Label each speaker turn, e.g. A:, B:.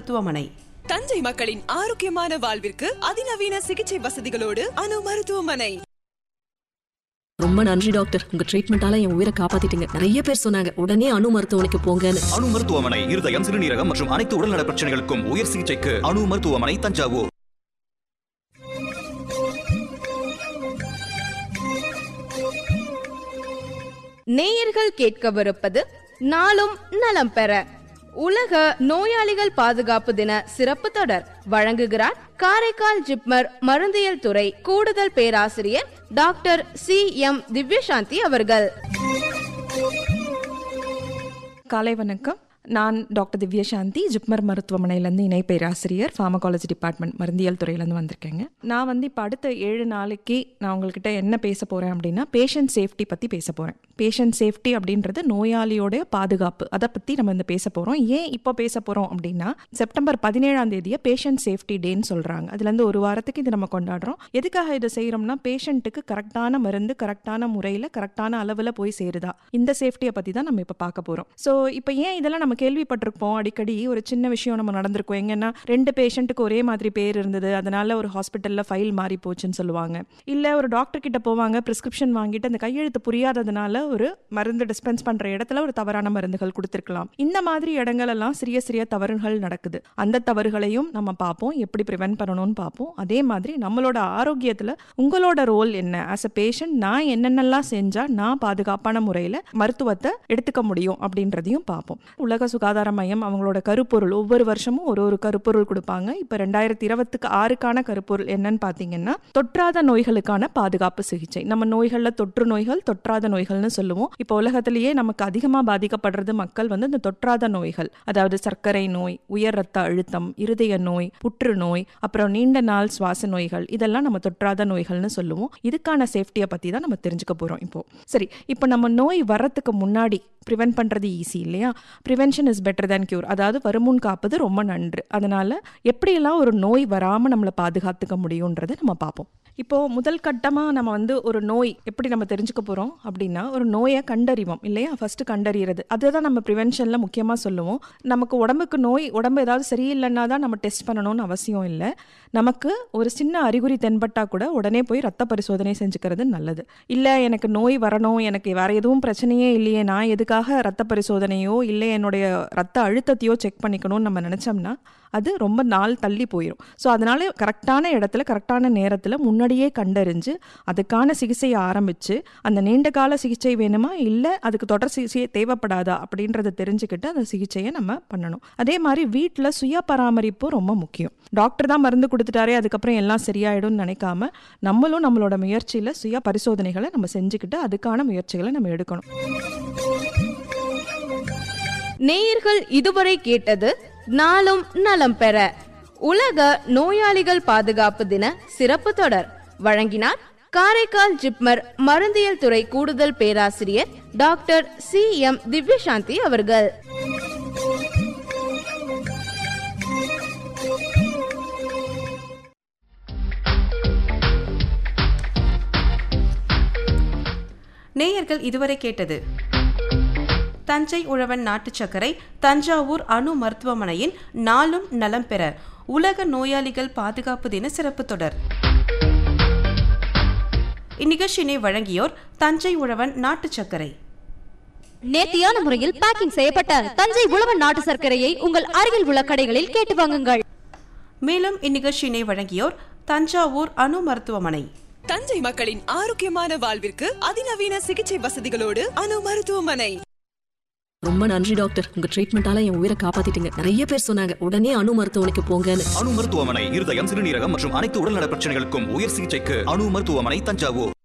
A: மருத்துவமனை
B: தஞ்சை மக்களின் ஆரோக்கியமான வாழ்விற்கு அதிநவீன சிகிச்சை வசதிகளோடு அணு மருத்துவமனை
C: ரொம்ப நன்றி டாக்டர் உங்க ட்ரீட்மெண்டால என் உயிரை காப்பாத்திட்டீங்க நிறைய பேர் சொன்னாங்க உடனே அணு மருத்துவமனைக்கு போங்கன்னு
D: அணு மருத்துவமனை இருதயம் சிறுநீரகம் மற்றும் அனைத்து உடல்நல பிரச்சனைகளுக்கும் உயர் சிகிச்சைக்கு அணு மருத்துவமனை தஞ்சாவூர்
E: நேயர்கள் கேட்கவிருப்பது நாளும் நலம் பெற உலக நோயாளிகள் பாதுகாப்பு தின சிறப்பு தொடர் வழங்குகிறார் காரைக்கால் ஜிப்மர் மருந்தியல் துறை கூடுதல் பேராசிரியர் டாக்டர் சி எம் திவ்யசாந்தி அவர்கள்
F: காலை வணக்கம் நான் டாக்டர் திவ்யசாந்தி ஜிப்மர் மருத்துவமனையிலேருந்து இணை பேராசிரியர் ஃபார்மகாலஜி டிபார்ட்மெண்ட் மருந்தியல் துறையிலேருந்து வந்திருக்கேங்க நான் வந்து இப்போ அடுத்த ஏழு நாளைக்கு நான் உங்கள்கிட்ட என்ன பேச போகிறேன் அப்படின்னா பேஷண்ட் சேஃப்டி பற்றி பேச போகிறேன் பேஷண்ட் சேஃப்டி அப்படின்றது நோயாளியோடைய பாதுகாப்பு அதை பற்றி நம்ம இந்த பேச போகிறோம் ஏன் இப்போ பேச போகிறோம் அப்படின்னா செப்டம்பர் பதினேழாம் தேதியை பேஷண்ட் சேஃப்டி டேன்னு சொல்கிறாங்க அதுலேருந்து ஒரு வாரத்துக்கு இது நம்ம கொண்டாடுறோம் எதுக்காக இதை செய்கிறோம்னா பேஷண்ட்டுக்கு கரெக்டான மருந்து கரெக்டான முறையில் கரெக்டான அளவில் போய் சேருதா இந்த சேஃப்டியை பற்றி தான் நம்ம இப்போ பார்க்க போகிறோம் ஸோ இப்போ ஏன் இதெல்லாம் நம்ம கேள்விப்பட்டிருப்போம் அடிக்கடி ஒரு சின்ன விஷயம் நம்ம நடந்திருக்கோம் எங்கன்னா ரெண்டு பேஷண்ட்டுக்கு ஒரே மாதிரி பேர் இருந்தது அதனால ஒரு ஹாஸ்பிட்டலில் ஃபைல் மாறி போச்சுன்னு சொல்லுவாங்க இல்லை ஒரு டாக்டர் கிட்ட போவாங்க ப்ரிஸ்கிரிப்ஷன் வாங்கிட்டு அந்த கையெழுத்து புரியாததுனால ஒரு மருந்து டிஸ்பென்ஸ் பண்ணுற இடத்துல ஒரு தவறான மருந்துகள் கொடுத்துருக்கலாம் இந்த மாதிரி இடங்கள் எல்லாம் சிறிய சிறிய தவறுகள் நடக்குது அந்த தவறுகளையும் நம்ம பார்ப்போம் எப்படி ப்ரிவென்ட் பண்ணணும்னு பார்ப்போம் அதே மாதிரி நம்மளோட ஆரோக்கியத்தில் உங்களோட ரோல் என்ன ஆஸ் அ பேஷண்ட் நான் என்னென்னலாம் செஞ்சால் நான் பாதுகாப்பான முறையில் மருத்துவத்தை எடுத்துக்க முடியும் அப்படின்றதையும் பார்ப்போம் உலக சுகாதார மையம் அவங்களோட கருப்பொருள் ஒவ்வொரு வருஷமும் ஒரு ஒரு கருப்பொருள் கொடுப்பாங்க இப்போ ரெண்டாயிரத்தி இருபத்துக்கு ஆறுக்கான கருப்பொருள் என்னன்னு பார்த்தீங்கன்னா தொற்றாத நோய்களுக்கான பாதுகாப்பு சிகிச்சை நம்ம நோய்களில் தொற்று நோய்கள் தொற்றாத நோய்கள்னு சொல்லுவோம் இப்போ உலகத்திலேயே நமக்கு அதிகமாக பாதிக்கப்படுறது மக்கள் வந்து இந்த தொற்றாத நோய்கள் அதாவது சர்க்கரை நோய் உயர் ரத்த அழுத்தம் இருதய நோய் புற்றுநோய் அப்புறம் நீண்ட நாள் சுவாச நோய்கள் இதெல்லாம் நம்ம தொற்றாத நோய்கள்னு சொல்லுவோம் இதுக்கான சேஃப்டியை பற்றி தான் நம்ம தெரிஞ்சுக்க போகிறோம் இப்போ சரி இப்போ நம்ம நோய் வர்றதுக்கு முன்னாடி ப்ரிவென்ட் பண்ணுறது ஈஸி இல்லையா prevention is better than cure அதாவது வருமுன் காப்பது ரொம்ப நன்று அதனால் எப்படியெல்லாம் ஒரு நோய் வராமல் நம்மளை பாதுகாத்துக்க முடியுன்றதை நம்ம பார்ப்போம் இப்போது முதல் கட்டமாக நம்ம வந்து ஒரு நோய் எப்படி நம்ம தெரிஞ்சுக்க போகிறோம் அப்படின்னா ஒரு நோயை கண்டறிவோம் இல்லையா ஃபஸ்ட்டு கண்டறியறது அதுதான் நம்ம ப்ரிவென்ஷனில் முக்கியமாக சொல்லுவோம் நமக்கு உடம்புக்கு நோய் உடம்பு ஏதாவது சரியில்லைன்னா தான் நம்ம டெஸ்ட் பண்ணணும்னு அவசியம் இல்லை நமக்கு ஒரு சின்ன அறிகுறி தென்பட்டா கூட உடனே போய் ரத்த பரிசோதனை செஞ்சுக்கிறது நல்லது இல்லை எனக்கு நோய் வரணும் எனக்கு வேற எதுவும் பிரச்சனையே இல்லையே நான் எதுக்காக ரத்த பரிசோதனையோ இல்லை என்னுடைய ரத்த அழுத்தத்தையோ செக் பண்ணிக்கணும்னு நம்ம நினச்சோம்னா அது ரொம்ப நாள் தள்ளி போயிடும் ஸோ அதனால கரெக்டான இடத்துல கரெக்டான நேரத்தில் முன்னாடியே கண்டறிஞ்சு அதுக்கான சிகிச்சையை ஆரம்பித்து அந்த நீண்ட கால சிகிச்சை வேணுமா இல்லை அதுக்கு தொடர் சிகிச்சை தேவைப்படாதா அப்படின்றத தெரிஞ்சுக்கிட்டு அந்த சிகிச்சையை நம்ம பண்ணணும் அதே மாதிரி வீட்டில் சுய பராமரிப்பு ரொம்ப முக்கியம் டாக்டர் தான் மருந்து கொடுத்துட்டாரே அதுக்கப்புறம் எல்லாம் சரியாயிடும்னு நினைக்காம நம்மளும் நம்மளோட முயற்சியில் சுய பரிசோதனைகளை நம்ம செஞ்சுக்கிட்டு அதுக்கான முயற்சிகளை நம்ம எடுக்கணும்
E: நேயர்கள் இதுவரை கேட்டது நாளும் நலம் பெற உலக நோயாளிகள் பாதுகாப்பு தின சிறப்பு தொடர் வழங்கினார் காரைக்கால் ஜிப்மர் மருந்தியல் துறை கூடுதல் பேராசிரியர் டாக்டர் சி எம் திவ்யசாந்தி அவர்கள்
A: நேயர்கள் இதுவரை கேட்டது தஞ்சை உழவன் நாட்டு சர்க்கரை தஞ்சாவூர் அணு மருத்துவமனையின் நாளும் நலம் பெற உலக நோயாளிகள் பாதுகாப்பு தின சிறப்பு தொடர் இந்நிகழ்ச்சியினை வழங்கியோர் தஞ்சை உழவன் நாட்டு சர்க்கரை
G: நேர்த்தியான முறையில் பேக்கிங் செய்யப்பட்ட தஞ்சை உழவன் நாட்டு சர்க்கரையை உங்கள் அருகில் உள்ள கடைகளில் கேட்டு வாங்குங்கள்
A: மேலும் இந்நிகழ்ச்சியினை வழங்கியோர் தஞ்சாவூர் அணு மருத்துவமனை
B: தஞ்சை மக்களின் ஆரோக்கியமான வாழ்விற்கு அதிநவீன சிகிச்சை வசதிகளோடு அணு மருத்துவமனை
C: ரொம்ப நன்றி டாக்டர் உங்க ட்ரீட்மெண்டால என் உயிரை காப்பாத்திட்டீங்க நிறைய பேர் சொன்னாங்க உடனே அணு மருத்துவமனைக்கு போங்கன்னு
D: அணு மருத்துவமனை இருதயம் சிறுநீரகம் மற்றும் அனைத்து உடல்நல பிரச்சனைகளுக்கும் உயர் சிகிச்சைக்கு அணு மருத்துவமனை தஞ்சாவூர்